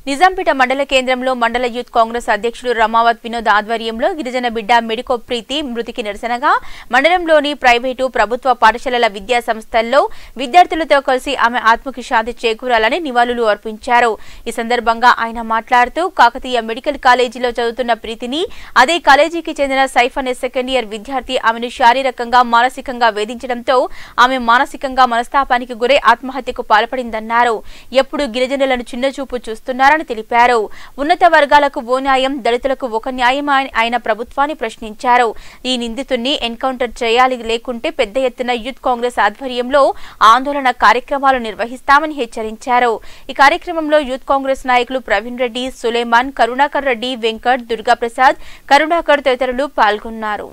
నిజాంపేట మండల కేంద్రంలో మండల యూత్ కాంగ్రెస్ అధ్యక్షుడు రమావత్ వినోద్ ఆధ్వర్యంలో గిరిజన బిడ్డ మెడికో ప్రీతి మృతికి నిరసనగా మండలంలోని ప్రైవేటు ప్రభుత్వ పాఠశాలల విద్యా సంస్థల్లో విద్యార్థులతో కలిసి ఆమె ఆత్మకి శాంతి చేకూరాలని నివాళులు అర్పించారు ఈ సందర్భంగా ఆయన మాట్లాడుతూ కాకతీయ మెడికల్ కాలేజీలో చదువుతున్న ప్రీతిని అదే కాలేజీకి చెందిన సైఫ్ అనే సెకండ్ ఇయర్ విద్యార్థి ఆమెను శారీరకంగా మానసికంగా వేధించడంతో ఆమె మానసికంగా మనస్తాపానికి గురై ఆత్మహత్యకు పాల్పడిందన్నారు ఎప్పుడు గిరిజనులను చిన్నచూపు చూస్తున్నారని తెలిపారు ఉన్నత వర్గాలకు ఓ న్యాయం దళితులకు ఒక న్యాయం అని ఆయన ప్రభుత్వాన్ని ప్రశ్నించారు ఈ నిందితుడిని ఎన్కౌంటర్ చేయాలి లేకుంటే పెద్ద ఎత్తున యూత్ కాంగ్రెస్ ఆధ్వర్యంలో ఆందోళన కార్యక్రమాలు నిర్వహిస్తామని హెచ్చరించారు ఈ కార్యక్రమంలో యూత్ కాంగ్రెస్ నాయకులు ప్రవీణ్ రెడ్డి సులేమాన్ కరుణాకర్ రెడ్డి వెంకట్ దుర్గాప్రసాద్ కరుణాకర్ తదితరులు పాల్గొన్నారు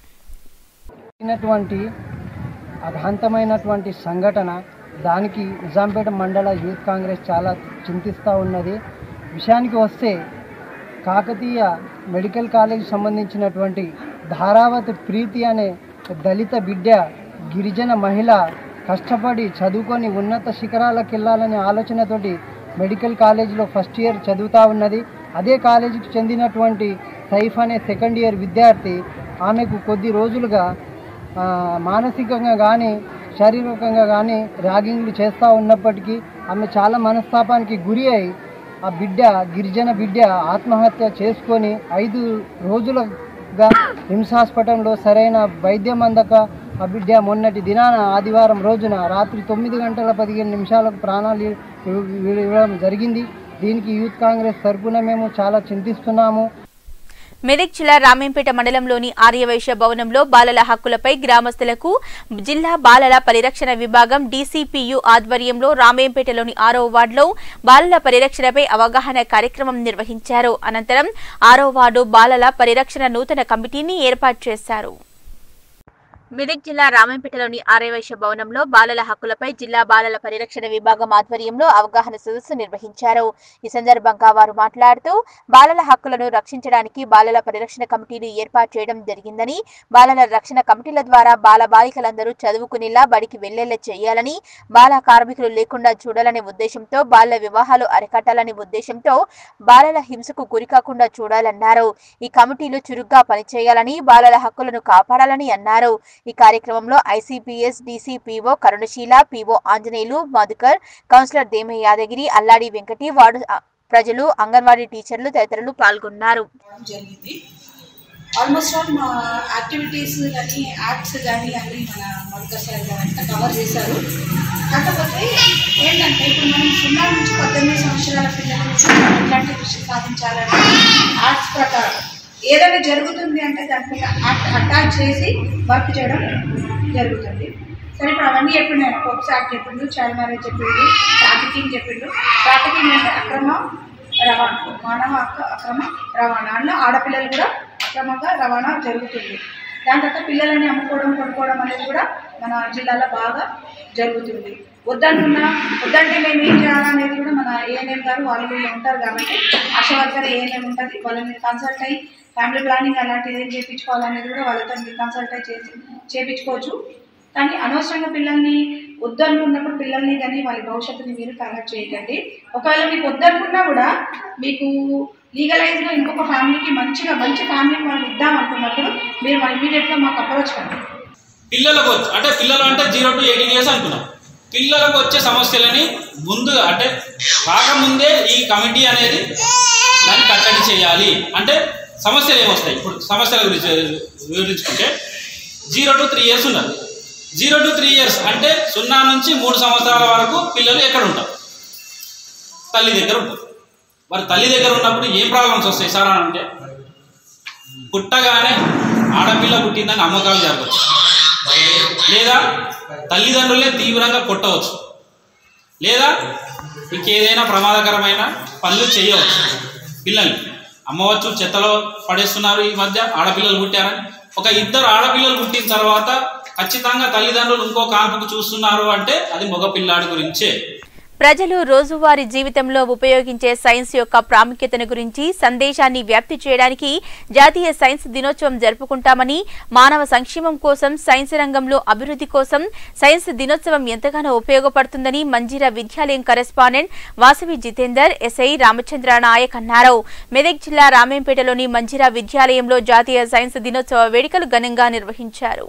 జరిగినటువంటి అఘాంతమైనటువంటి సంఘటన దానికి నిజాంపేట మండల యూత్ కాంగ్రెస్ చాలా చింతిస్తూ ఉన్నది విషయానికి వస్తే కాకతీయ మెడికల్ కాలేజ్ సంబంధించినటువంటి ధారావతి ప్రీతి అనే దళిత బిడ్డ గిరిజన మహిళ కష్టపడి చదువుకొని ఉన్నత శిఖరాలకు వెళ్ళాలనే ఆలోచనతోటి మెడికల్ కాలేజీలో ఫస్ట్ ఇయర్ చదువుతూ ఉన్నది అదే కాలేజీకి చెందినటువంటి సైఫ్ అనే సెకండ్ ఇయర్ విద్యార్థి ఆమెకు కొద్ది రోజులుగా ఆ, మానసికంగా కానీ శారీరకంగా కానీ ర్యాగింగ్లు చేస్తూ ఉన్నప్పటికీ ఆమె చాలా మనస్తాపానికి గురి అయి ఆ బిడ్డ గిరిజన బిడ్డ ఆత్మహత్య చేసుకొని ఐదు రోజులుగా రిమ్స్ హాస్పిటల్లో సరైన వైద్యం అందక ఆ బిడ్డ మొన్నటి దినాన ఆదివారం రోజున రాత్రి తొమ్మిది గంటల పదిహేను నిమిషాలకు ప్రాణాలు ఇవ్వ- ఇవ్వడం జరిగింది దీనికి యూత్ కాంగ్రెస్ తరఫున మేము చాలా చింతిస్తున్నాము మెదక్ జిల్లా రామేంపేట మండలంలోని ఆర్యవైశ్య భవనంలో బాలల హక్కులపై గ్రామస్తులకు జిల్లా బాలల పరిరక్షణ విభాగం డీసీపీయు ఆధ్వర్యంలో రామేంపేటలోని ఆరో వార్డులో బాలల పరిరక్షణపై అవగాహన కార్యక్రమం నిర్వహించారు అనంతరం ఆరో వార్డు బాలల పరిరక్షణ నూతన కమిటీని ఏర్పాటు చేశారు మెదక్ జిల్లా రామంపేటలోని ఆర్యవైశ్య భవనంలో బాలల హక్కులపై జిల్లా బాలల పరిరక్షణ విభాగం ఆధ్వర్యంలో అవగాహన సదస్సు నిర్వహించారు ఈ సందర్భంగా వారు మాట్లాడుతూ బాలల హక్కులను రక్షించడానికి బాలల పరిరక్షణ కమిటీలు ఏర్పాటు చేయడం జరిగిందని బాలల రక్షణ కమిటీల ద్వారా బాల బాలికలందరూ చదువుకునేలా బడికి వెళ్లేలా చేయాలని బాల కార్మికులు లేకుండా చూడాలనే ఉద్దేశంతో బాలల వివాహాలు అరికట్టాలనే ఉద్దేశంతో బాలల హింసకు గురికాకుండా చూడాలన్నారు ఈ కమిటీలు చురుగ్గా పనిచేయాలని బాలల హక్కులను కాపాడాలని అన్నారు ఈ కార్యక్రమంలో ICPS DCPO Karunasheela PO Anjaneyulu Madhukar councillor Dema Yadagiri Alladi Venkati ward ఆ, ప్రజలు అంగన్వాడీ టీచర్లు తదితరులు పాల్గొన్నారు జరిగింది ఆల్మోస్ట్ ఆల్ మా యాక్టివిటీస్ కానీ యాప్స్ కానీ అన్ని మన మధుకర్ సార్ గారు అంతా కవర్ చేశారు కాకపోతే ఏంటంటే ఇప్పుడు మనం సున్నా నుంచి పద్దెనిమిది సంవత్సరాల పిల్లల నుంచి మనం ఎట్లాంటి దృష్టి సాధించాలంటే యాక్ట్స్ ప్రకారం ఏదైనా జరుగుతుంది అంటే దాని మీద యాక్ట్ అటాచ్ చేసి వర్క్ చేయడం జరుగుతుంది సరే ఇప్పుడు అవన్నీ చెప్పినాయి పోక్స్ యాక్ట్ చెప్పిండు చైల్డ్ మ్యారేజ్ చెప్పిండు ట్రాఫికింగ్ చెప్పిండు ట్రాఫికింగ్ అంటే అక్రమ రవాణా మానవ అక్క- అక్రమ రవాణా అందులో ఆడపిల్లలు కూడా అక్రమంగా రవాణా జరుగుతుంది దాని తర్వాత పిల్లలని అమ్ముకోవడం కొనుక్కోవడం అనేది కూడా మన జిల్లాలో బాగా జరుగుతుంది వద్దనుకున్నా వద్దంటే మేము ఏం చేయాలనేది కూడా మన ఏఎన్ఎం గారు వాళ్ళు వీళ్ళు ఉంటారు కాబట్టి ఆశా వర్కర్ ఏఎన్ఎం ఉంటుంది వాళ్ళని కన్సల్ట్ అయ్యి ఫ్యామిలీ ప్లానింగ్ అలాంటిది ఏం చేయించుకోవాలనేది కూడా వాళ్ళతో మీరు కన్సల్ట్ అయ్యి చేసి చేయించుకోవచ్చు కానీ అనవసరంగా పిల్లల్ని వద్దనుకున్నప్పుడు పిల్లల్ని కానీ వాళ్ళ భవిష్యత్తుని మీరు కనెక్ట్ చేయకండి ఒకవేళ మీకు వద్దనుకున్నా కూడా మీకు లీగలైజ్గా ఇంకొక ఫ్యామిలీకి మంచిగా మంచి ఫ్యామిలీకి మనం ఇద్దాం అనుకున్నప్పుడు మీరు ఇమీడియట్గా మాకు అప్రోచ్ కండి పిల్లలకు వచ్చి అంటే పిల్లలు అంటే జీరో టు ఎయిటీన్ ఇయర్స్ అనుకున్నాం పిల్లలకు వచ్చే సమస్యలని ముందు అంటే రాకముందే ఈ కమిటీ అనేది దాన్ని కట్టడి చేయాలి అంటే సమస్యలు ఏమొస్తాయి ఇప్పుడు సమస్యల గురించి వివరించుకుంటే జీరో టు త్రీ ఇయర్స్ ఉన్నది జీరో టు త్రీ ఇయర్స్ అంటే సున్నా నుంచి మూడు సంవత్సరాల వరకు పిల్లలు ఎక్కడ ఉంటారు తల్లి దగ్గర ఉంటారు మరి తల్లి దగ్గర ఉన్నప్పుడు ఏం ప్రాబ్లమ్స్ వస్తాయి సార్ అని అంటే పుట్టగానే ఆడపిల్ల పుట్టిందని అమ్మకాలు జరగవచ్చు లేదా తల్లిదండ్రులే తీవ్రంగా కొట్టవచ్చు లేదా ఇంకేదైనా ప్రమాదకరమైన పనులు చేయవచ్చు పిల్లల్ని అమ్మవచ్చు చెత్తలో పడేస్తున్నారు ఈ మధ్య ఆడపిల్లలు పుట్టారని ఒక ఇద్దరు ఆడపిల్లలు పుట్టిన తర్వాత ఖచ్చితంగా తల్లిదండ్రులు ఇంకో కాన్పుకు చూస్తున్నారు అంటే అది మగ పిల్లాడి గురించే ప్రజలు రోజువారీ జీవితంలో ఉపయోగించే సైన్స్ యొక్క ప్రాముఖ్యతను గురించి సందేశాన్ని వ్యాప్తి చేయడానికి జాతీయ సైన్స్ దినోత్సవం జరుపుకుంటామని మానవ సంక్షేమం కోసం సైన్స్ రంగంలో అభివృద్ధి కోసం సైన్స్ దినోత్సవం ఎంతగానో ఉపయోగపడుతుందని మంజీరా విద్యాలయం కరెస్పాండెంట్ వాసవి జితేందర్ ఎస్ఐ రామచంద్ర నాయక్ అన్నారు మెదక్ జిల్లా రామేంపేటలోని మంజీరా విద్యాలయంలో జాతీయ సైన్స్ దినోత్సవ వేడుకలు ఘనంగా నిర్వహించారు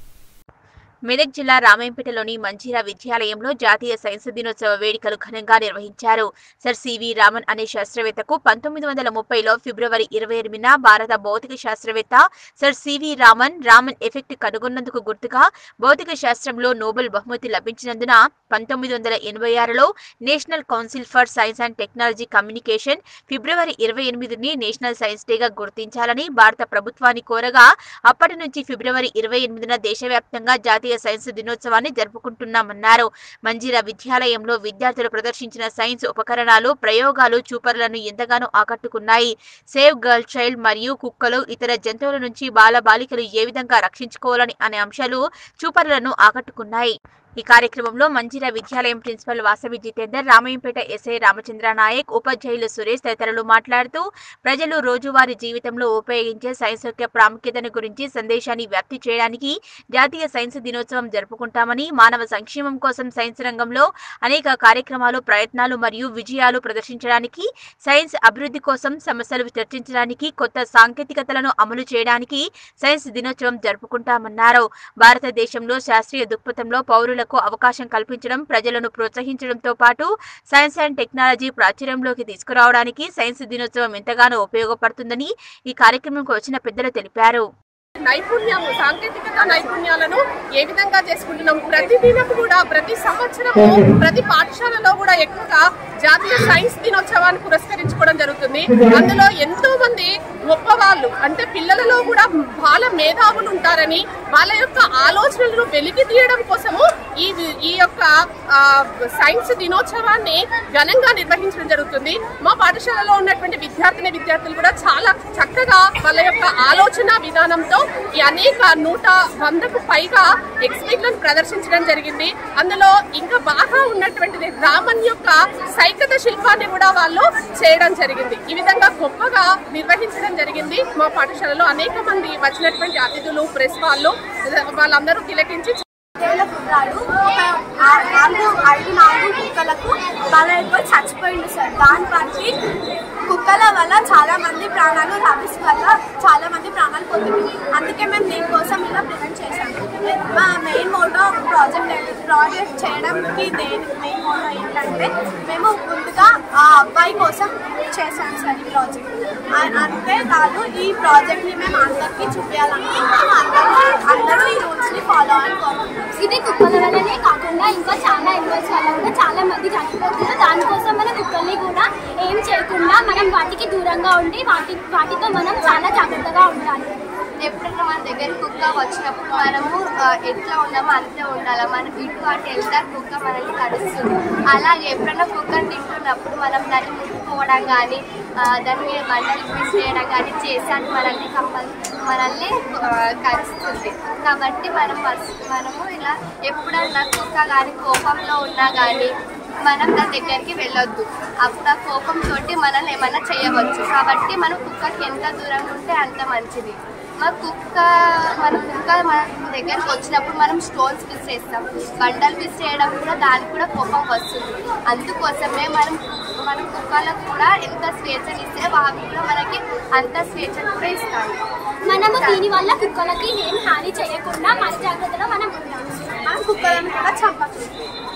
మెదక్ జిల్లా రామాయంపేటలోని మంజీరా విద్యాలయంలో జాతీయ సైన్స్ దినోత్సవ వేడుకలు ఘనంగా నిర్వహించారు సర్ సివి రామన్ అనే శాస్త్రవేత్తకు పంతొమ్మిది వందల ముప్పైలో ఫిబ్రవరి ఇరవై ఎనిమిదిన భారత భౌతిక శాస్త్రవేత్త సర్ సివి రామన్ రామన్ ఎఫెక్ట్ కనుగొన్నందుకు గుర్తుగా భౌతిక శాస్త్రంలో నోబెల్ బహుమతి లభించినందున పంతొమ్మిది వందల ఎనభై ఆరులో national council for science and technology communication ఫిబ్రవరి ఇరవై ఎనిమిదిని నేషనల్ సైన్స్ డేగా గుర్తించాలని భారత ప్రభుత్వాన్ని కోరగా అప్పటి నుంచి ఫిబ్రవరి ఇరవై ఎనిమిదిన దేశవ్యాప్తంగా జాతీయ సైన్స్ దినోత్సవాన్ని జరుపుకుంటున్నామన్నారు మంజీరా విద్యాలయంలో విద్యార్థులు ప్రదర్శించిన సైన్స్ ఉపకరణాలు ప్రయోగాలు చూపరులను ఎంతగానో ఆకట్టుకున్నాయి సేవ్ గర్ల్ చైల్డ్ మరియు కుక్కలు ఇతర జంతువుల నుంచి బాల బాలికలు ఏ విధంగా రక్షించుకోవాలని అనే అంశాలు చూపరులను ఆకట్టుకున్నాయి ఈ కార్యక్రమంలో మంజీరా విద్యాలయం ప్రిన్సిపల్ వాసవి జితేందర్ రామయ్యంపేట ఎస్ఐ రామచంద్ర నాయక్ ఉపాధ్యాయులు సురేష్ తదితరులు మాట్లాడుతూ ప్రజలు రోజువారీ జీవితంలో ఉపయోగించే సైన్స్ యొక్క ప్రాముఖ్యతను గురించి సందేశాన్ని వ్యాప్తి చేయడానికి జాతీయ సైన్స్ దినోత్సవం జరుపుకుంటామని మానవ సంక్షేమం కోసం సైన్స్ రంగంలో అనేక కార్యక్రమాలు ప్రయత్నాలు మరియు విజయాలు ప్రదర్శించడానికి సైన్స్ అభివృద్ధి కోసం సమస్యలు చర్చించడానికి కొత్త సాంకేతికతలను అమలు చేయడానికి సైన్స్ దినోత్సవం జరుపుకుంటామన్నారు భారతదేశంలో శాస్త్రీయ దృక్పథంలో పౌరులకు అవకాశం కల్పించడం ప్రజలను ప్రోత్సహించడంతో పాటు సైన్స్ అండ్ టెక్నాలజీ ప్రాచుర్యంలోకి తీసుకురావడానికి సైన్స్ దినోత్సవం ఎంతగానో ఉపయోగపడుతుందని ఈ కార్యక్రమంకు వచ్చిన పెద్దలు తెలిపారు నైపుణ్యము సాంకేతికత నైపుణ్యాలను ఏ విధంగా చేసుకుంటున్నాం ప్రతిదినం కూడా ప్రతి సంవత్సరము ప్రతి పాఠశాలలో కూడా ఎక్కువగా జాతీయ సైన్స్ దినోత్సవాన్ని పురస్కరించుకోవడం జరుగుతుంది అందులో ఎంతో మంది గొప్ప వాళ్ళు అంటే పిల్లలలో కూడా బాల మేధావులు ఉంటారని వాళ్ళ యొక్క ఆలోచనలను వెలికి తీయడం కోసము ఈ ఈ యొక్క ఆ, సైన్స్ దినోత్సవాన్ని ఘనంగా నిర్వహించడం జరుగుతుంది మా పాఠశాలలో ఉన్నటువంటి విద్యార్థిని విద్యార్థులు కూడా చాలా చక్కగా వాళ్ళ యొక్క ఆలోచన విధానంతో ఈ అనేక నూట వందకు పైగా ఎగ్జిబిట్లను ప్రదర్శించడం జరిగింది అందులో ఇంకా బాగా ఉన్నటువంటిది రామన్ యొక్క సైకత శిల్పాన్ని కూడా వాళ్ళు చేయడం జరిగింది ఈ విధంగా గొప్పగా నిర్వహించడం జరిగింది మా పాఠశాలలో అనేక మంది వచ్చినటువంటి అతిథులు ప్రెస్ వాళ్ళు వాళ్ళందరూ తిలకించి వేల కుర్రాడు ఒక ఆ- నాలుగు ఐదు నాలుగు కుక్కలకు బలైపోయి చచ్చిపోయింది సార్ దాన్ని బట్టి కుక్కల వల్ల చాలా మంది ప్రాణాలు రాబిస్ వల్ల చాలా మంది ప్రాణాలు పోతున్నాయి అందుకే మేము దీనికోసం ఇలా ప్రివెంట్ చేశాము మా మెయిన్ మోటో ప్రాజెక్ట్ ప్రాజెక్ట్ చేయడానికి దేని మెయిన్ మోటో ఏంటంటే మేము ముందుగా ఆ అబ్బాయి కోసం చేశాం సార్ ఈ ప్రాజెక్ట్ ఆ- అంతేకాదు ఈ ప్రాజెక్ట్ని మేము అందరికీ చూపించాలనుకుంటున్నాం అందరూ అందరూ ఈ రూల్స్ని ఫాలో అని కోరుకుంటున్నాం ఇది కుక్కల వల్లనే కాకుండా ఇంకా చాలా ఎనిమల్స్ వల్ల కూడా చాలా మంది చనిపోతున్నారు దానికోసం మన కుక్కల్ని కూడా ఏం చేయకుండా మనం వాటికి దూరంగా ఉండి వాటి వాటితో మనం చాలా జాగ్రత్తగా ఉండాలి ఎప్పుడైనా మన దగ్గర కుక్క వచ్చినప్పుడు మనము ఆ, ఎట్లా ఉన్నామో అంతే ఉండాలి మనం ఇటు అటు వెళ్తే కుక్క మనల్ని కరుస్తుంది అలాగే ఎప్పుడైనా కుక్కను తింటున్నప్పుడు మనం దాన్ని ముట్టుకోవడం కానీ దాని మీద బండలు విసిరేయడం కానీ చేసి అది మనల్ని కంపల్ మనల్ని ఆ, కరుస్తుంది కాబట్టి మనం ఫస్ట్ మనము ఇలా ఎప్పుడన్నా కుక్క కానీ కోపంలో ఉన్నా కానీ మనం దాని దగ్గరికి వెళ్ళొద్దు అప్పుడు ఆ కోపంతో మనల్ని ఏమైనా చేయవచ్చు కాబట్టి మనం కుక్కకి ఎంత దూరంగా ఉంటే అంత మంచిది మా కుక్క మన కుక్క మన దగ్గరకు వచ్చినప్పుడు మనం స్టోన్స్ విసిరేస్తాం బండలు విసిరేయడం కూడా దానికి కూడా కోపం వస్తుంది అందుకోసమే మనం మన కుక్కలకు కూడా ఎంత స్వేచ్ఛని ఇస్తే వాళ్ళు కూడా మనకి అంత స్వేచ్ఛను కూడా ఇస్తాము మనము దీని వల్ల కుక్కలకి ఏం హాని చేయకుండా మన జాగ్రత్తలో మనం ఉండాలి మనం కుక్కలను కూడా చంపచ్చు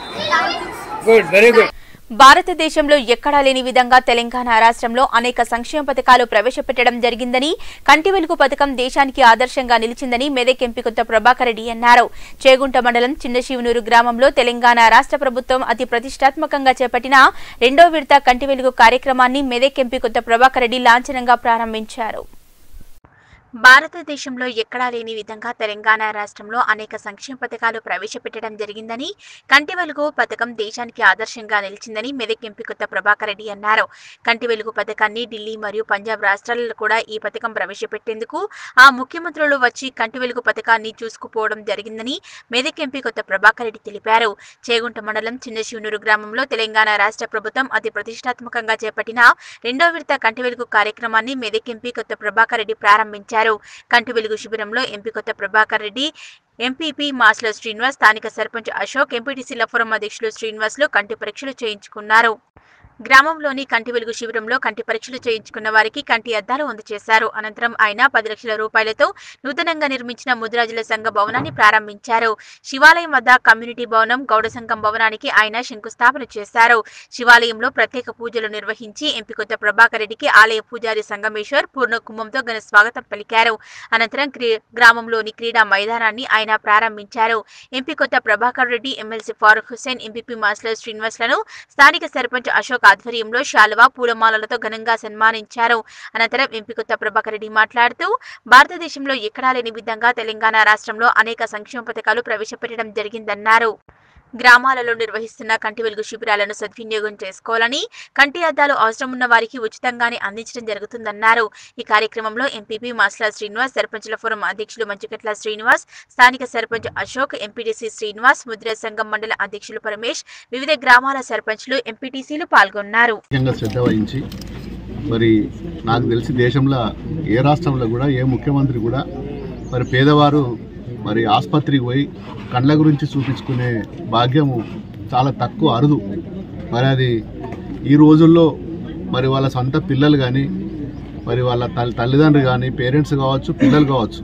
గుడ్ వెరీ గుడ్ భారతదేశంలో ఎక్కడా లేని విధంగా తెలంగాణ రాష్ట్రంలో అనేక సంక్షేమ పథకాలు ప్రవేశపెట్టడం జరిగిందని కంటి వెలుగు పథకం దేశానికి ఆదర్శంగా నిలిచిందని మెదక్ ఎంపీ కొత్త ప్రభాకర్ రెడ్డి అన్నారు చేగుంట మండలం చిన్నశివనూరు గ్రామంలో తెలంగాణ రాష్ట్ర ప్రభుత్వం అతి ప్రతిష్టాత్మకంగా చేపట్టిన రెండో విడత కంటి వెలుగు కార్యక్రమాన్ని మెదక్ ఎంపీ కొత్త ప్రభాకర్ రెడ్డి లాంఛనంగా ప్రారంభించారు భారతదేశంలో ఎక్కడా లేని విధంగా తెలంగాణ రాష్ట్రంలో అనేక సంక్షేమ పథకాలు ప్రవేశపెట్టడం జరిగిందని కంటి వెలుగు పథకం దేశానికి ఆదర్శంగా నిలిచిందని మెదక్ ఎంపీ కొత్త ప్రభాకర్ రెడ్డి అన్నారు కంటి వెలుగు పథకాన్ని ఢిల్లీ మరియు పంజాబ్ రాష్ట్రాలలో కూడా ఈ పథకం ప్రవేశపెట్టేందుకు ఆ ముఖ్యమంత్రులు వచ్చి కంటి వెలుగు పథకాన్ని చూసుకుపోవడం జరిగిందని మెదక్ ఎంపీ కొత్త ప్రభాకర్ రెడ్డి తెలిపారు చేగుంట మండలం చిన్న శివనూరు గ్రామంలో తెలంగాణ రాష్ట్ర ప్రభుత్వం అతి ప్రతిష్టాత్మకంగా చేపట్టిన రెండో విడత కంటి వెలుగు కార్యక్రమాన్ని మెదక్ ఎంపీ కొత్త ప్రభాకర్ రెడ్డి ప్రారంభించారు కంటి వెలుగు శిబిరంలో ఎంపీ కొత్త ప్రభాకర్ రెడ్డి ఎంపీపీ మాస్ల శ్రీనివాస్ స్థానిక సర్పంచ్ అశోక్ ఎంపీటీసీల ఫోరం అధ్యక్షులు శ్రీనివాస్లు కంటి పరీక్షలు చేయించుకున్నారు గ్రామంలోని కంటి వెలుగు శిబిరంలో కంటి పరీక్షలు చేయించుకున్న వారికి కంటి అద్దాలు అందజేశారు అనంతరం ఆయన పది లక్షల రూపాయలతో నూతనంగా నిర్మించిన ముద్రాజుల సంఘ భవనాన్ని ప్రారంభించారు శివాలయం వద్ద కమ్యూనిటీ భవనం గౌడ సంఘం భవనానికి ఆయన శంకుస్థాపన చేశారు శివాలయంలో ప్రత్యేక పూజలు నిర్వహించి ఎంపీ కొత్త ప్రభాకర్ రెడ్డికి ఆలయ పూజారి సంగమేశ్వర్ పూర్ణ కుంభంతో ఘన స్వాగతం పలికారు అనంతరం క్రీ- గ్రామంలోని క్రీడా మైదానాన్ని ఆయన ప్రారంభించారు MP Kotha Prabhakar Reddy MLC Farooq Hussain MPP మాస్టర్ శ్రీనివాస్లను స్థానిక సర్పంచ్ అశోక్ ఆధ్వర్యంలో శాలువా పూలమాలలతో ఘనంగా సన్మానించారు అనంతరం ఎంపీ కొత్త ప్రభాకర్ రెడ్డి మాట్లాడుతూ భారతదేశంలో ఎక్కడా లేని విధంగా తెలంగాణ రాష్ట్రంలో అనేక సంక్షేమ పథకాలు ప్రవేశపెట్టడం జరిగిందన్నారు గ్రామాలలో నిర్వహిస్తున్న కంటి వెలుగు శిబిరాలను సద్వినియోగం చేసుకోవాలని కంటి అద్దాలు అవసరం ఉన్న వారికి ఉచితంగానే అందించడం జరుగుతుందన్నారు ఈ కార్యక్రమంలో ఎంపీపీ మాస్లా శ్రీనివాస్ సర్పంచుల ఫోరం అధ్యక్షులు మంచుకట్ల శ్రీనివాస్ స్థానిక సర్పంచ్ అశోక్ ఎంపీటీసీ శ్రీనివాస్ ముద్ర సంఘం మండల అధ్యక్షులు పరమేష్ వివిధ గ్రామాల సర్పంచ్లు ఎంపీటీసీలు పాల్గొన్నారు ముఖ్యంగా శ్రద్ధ వహించి మరి నాకు తెలిసి దేశంలో ఏ రాష్ట్రంలో కూడా ఏ ముఖ్యమంత్రి కూడా మరి పేదవారు మరి ఆసుపత్రికి పోయి కండ్ల గురించి చూపించుకునే భాగ్యము చాలా తక్కువ అరుదు మరి అది ఈ రోజుల్లో మరి వాళ్ళ సొంత పిల్లలు కానీ మరి వాళ్ళ తల్లి తల్లిదండ్రులు కానీ పేరెంట్స్ కావచ్చు పిల్లలు కావచ్చు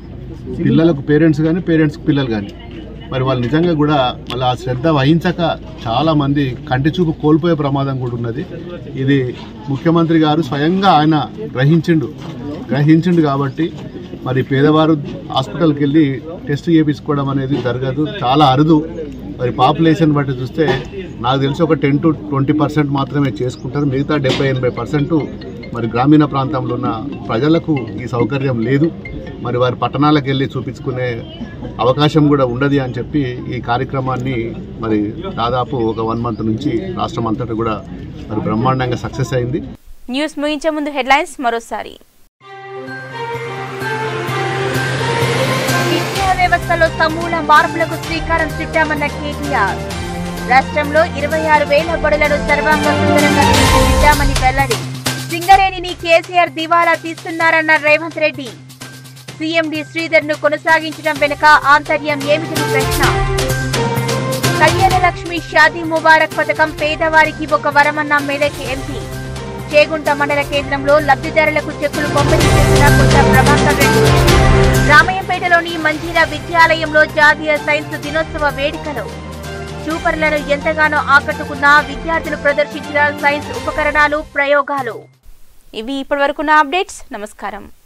పిల్లలకు పేరెంట్స్ కానీ పేరెంట్స్కి పిల్లలు కానీ మరి వాళ్ళు నిజంగా కూడా వాళ్ళ ఆ శ్రద్ధ వహించక చాలామంది కంటి చూపు కోల్పోయే ప్రమాదం కూడా ఉన్నది ఇది ముఖ్యమంత్రి గారు స్వయంగా ఆయన గ్రహించిండు గ్రహించిండు కాబట్టి మరి పేదవారు హాస్పిటల్కి వెళ్ళి టెస్ట్ చేయించుకోవడం అనేది జరగదు చాలా అరుదు మరి పాపులేషన్ బట్టి చూస్తే నాకు తెలిసి ఒక టెన్ టు ట్వంటీ పర్సెంట్ మాత్రమే చేసుకుంటారు మిగతా డెబ్బై ఎనభై పర్సెంట్ మరి గ్రామీణ ప్రాంతంలో ఉన్న ప్రజలకు ఈ సౌకర్యం లేదు మరి వారి పట్టణాలకు వెళ్ళి చూపించుకునే అవకాశం కూడా ఉండదు అని చెప్పి ఈ కార్యక్రమాన్ని మరి దాదాపు ఒక వన్ మంత్ నుంచి రాష్ట్రం అంతటా కూడా మరి బ్రహ్మాండంగా సక్సెస్ అయింది న్యూస్ ముగించే ముందు హెడ్లైన్స్ మరోసారి విద్యా వ్యవస్థలో సమూల మార్పులకు శ్రీకారం చుట్టామన్న కేటీఆర్ రాష్ట్రంలో ఇరవై ఆరు వేల బడులను సర్వాంగ సుందరంగా తీర్చిదిద్దామని వెల్లడి సింగరేణిని కేసీఆర్ దివాలా తీస్తున్నారన్న రేవంత్ రెడ్డి సీఎండి శ్రీధర్ ను కొనసాగించడం వెనుక ఆంతర్యం ఏమిటని ప్రశ్న కళ్యాణ లక్ష్మి షాదీ ముబారక్ పథకం పేదవారికి ఒక వరమన్న మెదక్ ఎంపీ చేగుంట మండల కేంద్రంలో లబ్ధిదారులకు చెక్కులు పంపిణీ చేసిన కొత్త ప్రభాకర్ రెడ్డి రామయ్యంపేటలోని మంజీరా విద్యాలయంలో జాతీయ సైన్స్ దినోత్సవ వేడుకలు చూపర్లను ఎంతగానో ఆకట్టుకున్న విద్యార్థులు ప్రదర్శించిన సైన్స్ ఉపకరణాలు ప్రయోగాలు ఇవి ఇప్పటివరకున్న అప్డేట్స్ నమస్కారం